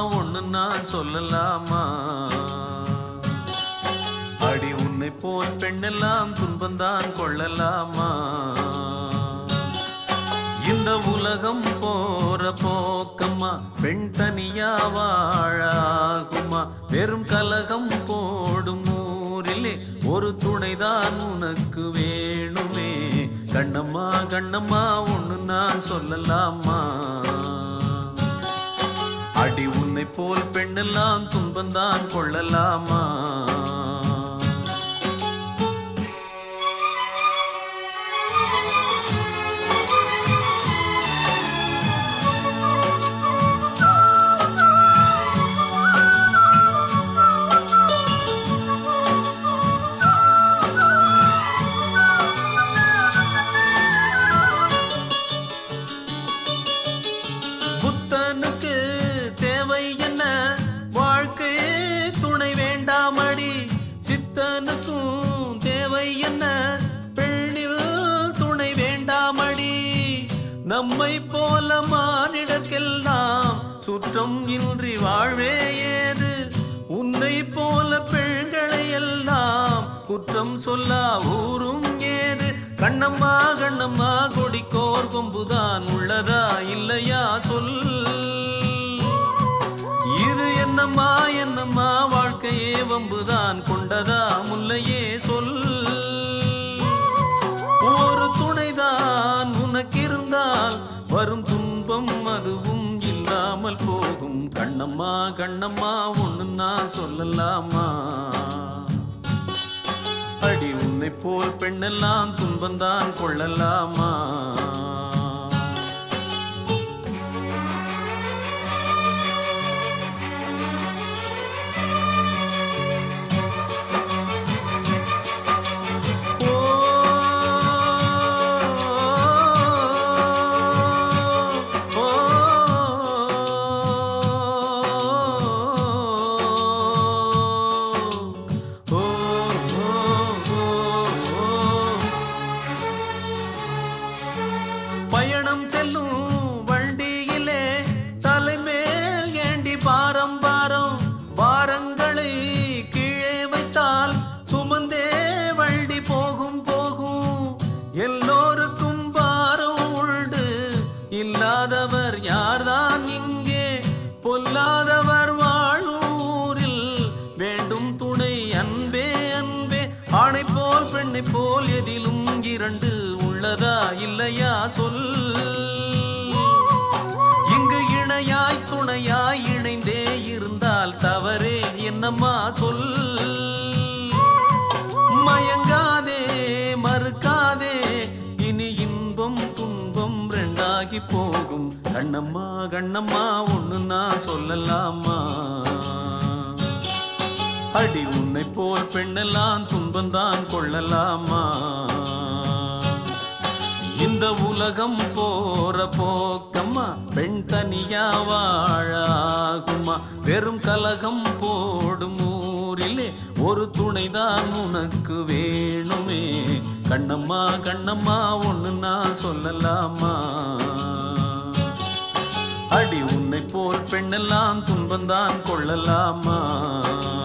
ஒண்ணு நான் சொல்லலாமா அடி உன்னை போல் பெண்ணெல்லாம் துன்பந்தான் கொள்ளலாமா இந்த உலகம் போற போக்கம்மா பெண் தனியா வாழாகுமா வெறும் கலகம் போடும் ஊரிலே ஒரு துணைதான் உனக்கு வேணுமே கண்ணம்மா கண்ணம்மா ஒண்ணு நான் சொல்லலாமா அடி உன்னை போல் பெண்ணெல்லாம் துன்பந்தான் கொள்ளலாமா புத்தனுக்கு தேவை என்ன வாழ்க்கை துணை வேண்டாமடி சித்தனுக்கும் தேவை என்ன பெண்ணில் துணை வேண்டாமடி நம்மை போல மானிடர்க்கெல்லாம் சுற்றம் இன்றி வாழ்வே ஏது உன்னை போல பெண்களை எல்லாம் குற்றம் சொல்லா ஊரும் ஏது கண்ணம்மா கண்ணம்மா கொடிக்கோர் கொம்புதான் உள்ளதா இல்லையா சொல் இது என்னம்மா என்னம்மா வாழ்க்கையே வம்புதான் கொண்டதா முல்லையே சொல் ஒரு துணைதான் உனக்கிருந்தால் வரும் துன்பம் அதுவும் இல்லாமல் போகும் கண்ணம்மா கண்ணம்மா ஒண்ணு நான் சொல்லலாமா அடி உன்னை போல் பெண்ணெல்லாம் துன்பந்தான் கொள்ளலாமா ஓ, ஓ, ஓ, பயணம் செல்லும் வண்டியிலே தலைமேல் ஏண்டி பாரம் பாரம் பாரங்களை கீழே வைத்தால் சுமந்தே வண்டி போகும் போகும் எல்லோருக்கும் பாரம் உண்டு இல்லாதவர் யார்தான் இங்கே பொல்லாதவர் வாழும் ஊரில் வேண்டும் துணை அன்பே அன்பே ஆணை போல் பெண்ணை போல் எதிலும் இரண்டு உள்ளதா இல்லையா சொல் இங்கு இணையாய் துணையாய் இணைந்தே இருந்தால் தவறே என்னம்மா சொல் மயங்காதே மறுக்காதே இனி இன்பம் துன்பம் ரெண்டாகி போகும் கண்ணம்மா கண்ணம்மா ஒண்ணு நான் சொல்லலாமா அடி உன்னை போல் பெண்ணெல்லாம் துன்பந்தான் கொள்ளலாமா இந்த உலகம் போற போக்கம்மா பெண் தனியா வாழாகுமா வெறும் கலகம் போடும் ஊரிலே ஒரு துணைதான் உனக்கு வேணுமே கண்ணம்மா கண்ணம்மா ஒண்ணு நான் சொல்லலாமா அடி உன்னை போல் பெண்ணெல்லாம் துன்பந்தான் கொள்ளலாமா